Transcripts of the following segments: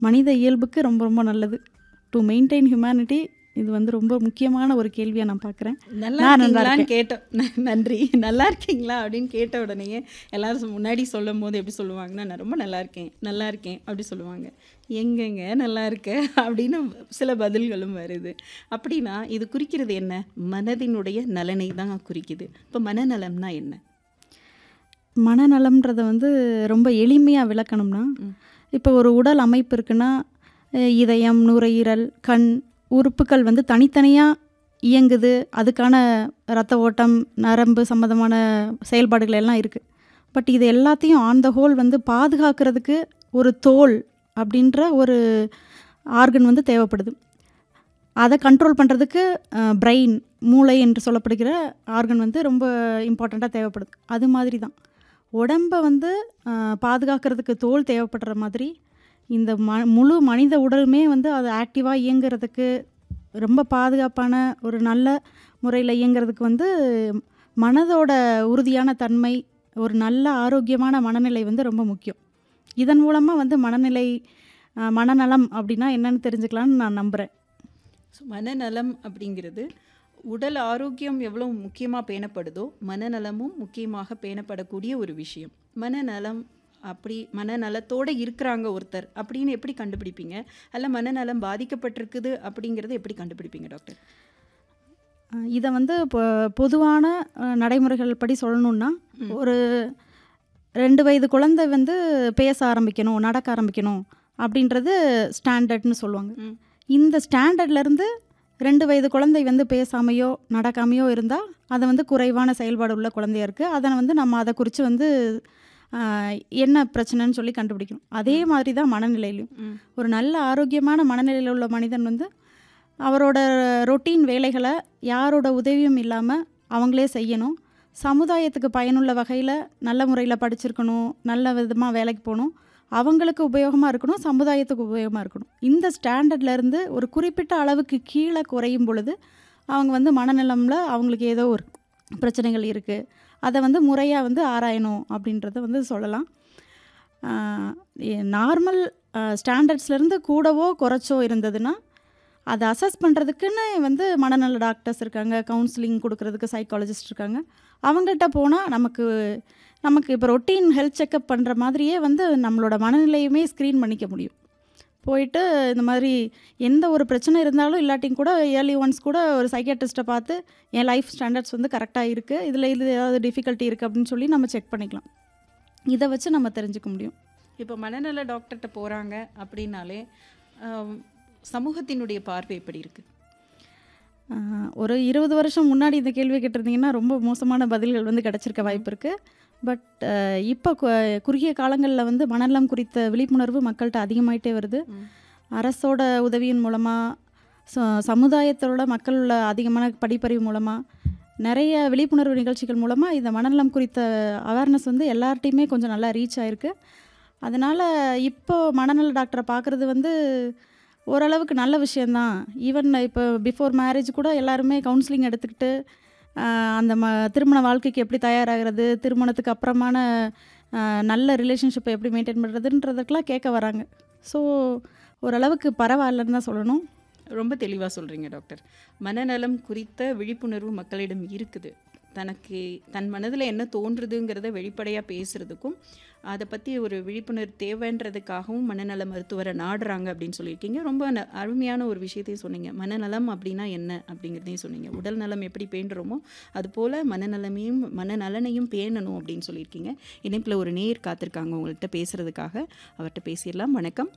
மனித இயல்புக்கு ரொம்ப ரொம்ப நல்லது டு மெயின்டைன் ஹியூமனிட்டி இது வந்து ரொம்ப முக்கியமான ஒரு கேள்வியாக நான் பார்க்குறேன் நல்லா நான் நல்லா இருக்கீங்களான்னு கேட்டோம் ந- நன்றி நல்லா இருக்கீங்களா அப்படின்னு கேட்ட உடனேயே எல்லாரும் முன்னாடி சொல்லும் போது எப்படி சொல்லுவாங்கன்னா நான் ரொம்ப நல்லா இருக்கேன் நல்லா இருக்கேன் அப்படி சொல்லுவாங்க எங்கெங்க நல்லா இருக்க அப்படின்னு சில பதில்களும் வருது அப்படின்னா இது குறிக்கிறது என்ன மனதினுடைய நலனை தான் குறிக்குது இப்போ மனநலம்னா என்ன மனநலம்ன்றதை வந்து ரொம்ப எளிமையாக விளக்கணும்னா இப்போ ஒரு உடல் அமைப்பு இருக்குன்னா அஹ் இதயம் நுரையீரல் கண் உறுப்புகள் வந்து தனித்தனியாக இயங்குது அதுக்கான இரத்த ஓட்டம் நரம்பு சம்மந்தமான செயல்பாடுகள் எல்லாம் இருக்குது பட் இது எல்லாத்தையும் ஆன் த ஹோல் வந்து பாதுகாக்கிறதுக்கு ஒரு தோல் அப்படின்ற ஒரு ஆர்கன் வந்து தேவைப்படுது அதை கண்ட்ரோல் பண்ணுறதுக்கு பிரெயின் மூளை என்று சொல்லப்படுகிற ஆர்கன் வந்து ரொம்ப இம்பார்ட்டண்ட்டாக தேவைப்படுது அது மாதிரி தான் உடம்பை வந்து அஹ், பாதுகாக்கிறதுக்கு தோல் தேவைப்படுற மாதிரி இந்த ம முழு மனித உடலுமே வந்து அது ஆக்டிவாக இயங்குறதுக்கு ரொம்ப பாதுகாப்பான ஒரு நல்ல முறையில் இயங்குறதுக்கு வந்து மனதோட உறுதியான தன்மை ஒரு நல்ல ஆரோக்கியமான மனநிலை வந்து ரொம்ப முக்கியம் இதன் மூலமாக வந்து மனநிலை அஹ், மனநலம் அப்படின்னா என்னன்னு தெரிஞ்சுக்கலான்னு நான் நம்புகிறேன் ஸோ மனநலம் அப்படிங்கிறது உடல் ஆரோக்கியம் எவ்வளோ முக்கியமாக பேணப்படுதோ மனநலமும் முக்கியமாக பேணப்படக்கூடிய ஒரு விஷயம் மனநலம் அப்படி மனநலத்தோடு இருக்கிறாங்க ஒருத்தர் அப்படின்னு எப்படி கண்டுபிடிப்பீங்க அல்ல மனநலம் பாதிக்கப்பட்டிருக்குது அப்படிங்கிறத எப்படி கண்டுபிடிப்பீங்க டாக்டர் அஹ் இதை வந்து இப்போ பொதுவான அஹ், நடைமுறைகள் படி சொல்லணும்னா ஒரு ரெண்டு வயது குழந்தை வந்து பேச ஆரம்பிக்கணும் நடக்க ஆரம்பிக்கணும் அப்படின்றது ஸ்டாண்டர்ட்னு சொல்லுவாங்க ம். இந்த ஸ்டாண்டர்ட்லேருந்து ரெண்டு வயது குழந்தை வந்து பேசாமையோ நடக்காமையோ இருந்தால் அதை வந்து குறைவான செயல்பாடு உள்ள குழந்தையா இருக்குது அதை வந்து நம்ம அதை குறித்து வந்து ஆஹ், என்ன பிரச்சனைன்னு சொல்லி கண்டுபிடிக்கணும் அதே மாதிரி தான் மனநிலையிலையும் ம். ஒரு நல்ல ஆரோக்கியமான மனநிலையில் உள்ள மனிதன் வந்து அவரோட ரொட்டீன் வேலைகளை யாரோட உதவியும் இல்லாமல் அவங்களே செய்யணும் சமுதாயத்துக்கு பயனுள்ள வகையில் நல்ல முறையில் படிச்சிருக்கணும் நல்ல விதமாக வேலைக்கு போகணும் அவங்களுக்கு உபயோகமாக இருக்கணும் சமுதாயத்துக்கு உபயோகமாக இருக்கணும் இந்த ஸ்டாண்டர்ட்ல இருந்து ஒரு குறிப்பிட்ட அளவுக்கு கீழே குறையும் பொழுது அவங்க வந்து மனநலம்ல அவங்களுக்கு ஏதோ ஒரு பிரச்சனைகள் இருக்குது அதை வந்து முறையாக வந்து ஆராயணும் அப்படின்றத வந்து சொல்லலாம் நார்மல் ஸ்டாண்டர்ட்ஸ்லேருந்து கூடவோ குறைச்சோ இருந்ததுன்னா அதை அசஸ் பண்ணுறதுக்குன்னு வந்து மனநல டாக்டர்ஸ் இருக்காங்க கவுன்சிலிங் கொடுக்கறதுக்கு சைக்காலஜிஸ்ட் இருக்காங்க அவங்கள்ட்ட போனால் நமக்கு நமக்கு இப்போ ரொட்டீன் ஹெல்த் செக்கப் பண்ணுற மாதிரியே வந்து நம்மளோட மனநிலையுமே ஸ்க்ரீன் பண்ணிக்க முடியும் போயிட்டு இந்த மாதிரி எந்த ஒரு பிரச்சனை இருந்தாலும் இல்லாட்டியும் கூட இயர்லி ஒன்ஸ் கூட ஒரு சைக்கியாட்ரிஸ்ட்டை பார்த்து என் லைஃப் ஸ்டாண்டர்ட்ஸ் வந்து கரெக்டாக இருக்குது இதில் இது ஏதாவது டிஃபிகல்ட்டி இருக்குது அப்படின்னு சொல்லி நம்ம செக் பண்ணிக்கலாம் இதை வச்சு நம்ம தெரிஞ்சுக்க முடியும் இப்போ மனநல டாக்டர்கிட்ட போகிறாங்க அப்படின்னாலே ஆம், சமூகத்தினுடைய பார்வை எப்படி இருக்குது ஆஹ், ஒரு இருபது வருஷம் முன்னாடி இந்த கேள்வி கேட்டிருந்தீங்கன்னா ரொம்ப மோசமான பதில்கள் வந்து கிடச்சிருக்க வாய்ப்பு இருக்குது பட் இப்போ குறுகிய காலங்களில் வந்து மனநலம் குறித்த விழிப்புணர்வு மக்கள்கிட்ட அதிகமாயிட்டே வருது ம். அரசோட உதவியின் மூலமாக ச சமுதாயத்தோட மக்களோட அதிகமான படிப்பறிவு மூலமாக நிறைய விழிப்புணர்வு நிகழ்ச்சிகள் மூலமாக இந்த மனநலம் குறித்த அவேர்னஸ் வந்து எல்லார்ட்டையுமே கொஞ்சம் நல்லா ரீச் ஆயிருக்கு அதனால் இப்போ மனநல டாக்டரை பார்க்குறது வந்து ஓரளவுக்கு நல்ல விஷயந்தான் ஈவன் இப்போ பிஃபோர் மேரேஜ் கூட எல்லாருமே கவுன்சிலிங் எடுத்துக்கிட்டு ஆஹ், அந்த ம திருமண வாழ்க்கைக்கு எப்படி தயாராகிறது திருமணத்துக்கு அப்புறமான ஆஹ், நல்ல ரிலேஷன்ஷிப்பை எப்படி மெயின்டைன் பண்ணுறதுன்றதுக்கெலாம் கேட்க வராங்க ஸோ ஓரளவுக்கு பரவாயில்லன்னு தான் சொல்லணும் ரொம்ப தெளிவாக சொல்கிறீங்க டாக்டர் மனநலம் குறித்த விழிப்புணர்வு மக்களிடம் இருக்குது தனக்கு தன் மனதில் என்ன தோன்றுதுங்கிறத வெளிப்படையாக பேசுகிறதுக்கும் அதை பற்றி ஒரு விழிப்புணர்வு தேவைன்றதுக்காகவும் மனநல மருத்துவரை நாடுறாங்க அப்படின்னு சொல்லியிருக்கீங்க ரொம்ப ந- அருமையான ஒரு விஷயத்தையும் சொன்னீங்க மனநலம் அப்படின்னா என்ன அப்படிங்கிறதையும் சொன்னீங்க உடல் நலம் எப்படி பேண்டுறோமோ அதுபோல் மனநலமையும் மனநலனையும் பேணணும் அப்படின்னு சொல்லியிருக்கீங்க இணைப்பில் ஒரு நேர் காத்திருக்காங்க உங்கள்கிட்ட பேசுகிறதுக்காக அவர்கிட்ட பேசிடலாம் வணக்கம்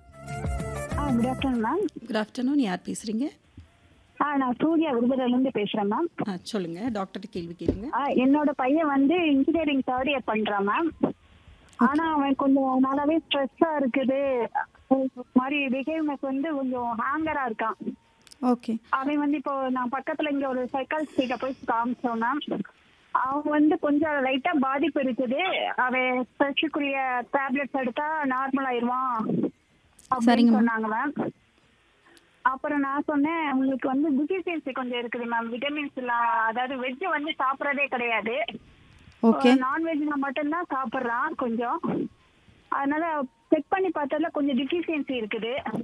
ah good afternoon ma'am good afternoon யார் பேசுகிறீங்க ஆ நான் சூர்யா விருதுலேருந்து பேசுகிறேன் மேம் ஆ சொல்லுங்கள் டாக்டர் கேள்வி கேளுங்க ஆ என்னோட பையன் வந்து இன்ஜினியரிங் தேர்ட் இயர் பண்ணுறான் மேம் ஆனால் அவன் கொஞ்சம் நல்லாவே ஸ்ட்ரெஸ்ஸாக இருக்குது ஒரு மாதிரி பிஹேவ்னஸ் வந்து கொஞ்சம் ஹேங்கராக இருக்கான் ஓகே அவன் வந்து இப்போ நான் பக்கத்தில் இங்கே ஒரு சைக்காலஜிஸ்ட போய் காமிச்சோம் மேம் அவன் வந்து கொஞ்சம் லைட்டாக பாதிப்பு இருக்குது அவன் ஸ்ட்ரெஸ்ஸுக்குரிய டேப்லெட்ஸ் எடுத்தா நார்மல் ஆயிடுவான் சரிங்க அப்படின்னு ma'am. சொன்னாங்க மேம் அப்புறம் நான் சொன்னேன் உங்களுக்கு வந்து டிஃபிஷியன்சி கொஞ்சம் இருக்குது மேம் விட்டமின்ஸ் எல்லாம் அதாவது வெஜ் வந்து சாப்பிட்றதே கிடையாது ஓகே நான்வெஜ்ல மட்டும்தான் சாப்பிட்றான் கொஞ்சம் அதனால செக் பண்ணி பார்த்ததுல கொஞ்சம் டிஃபிஷியன்சி இருக்குது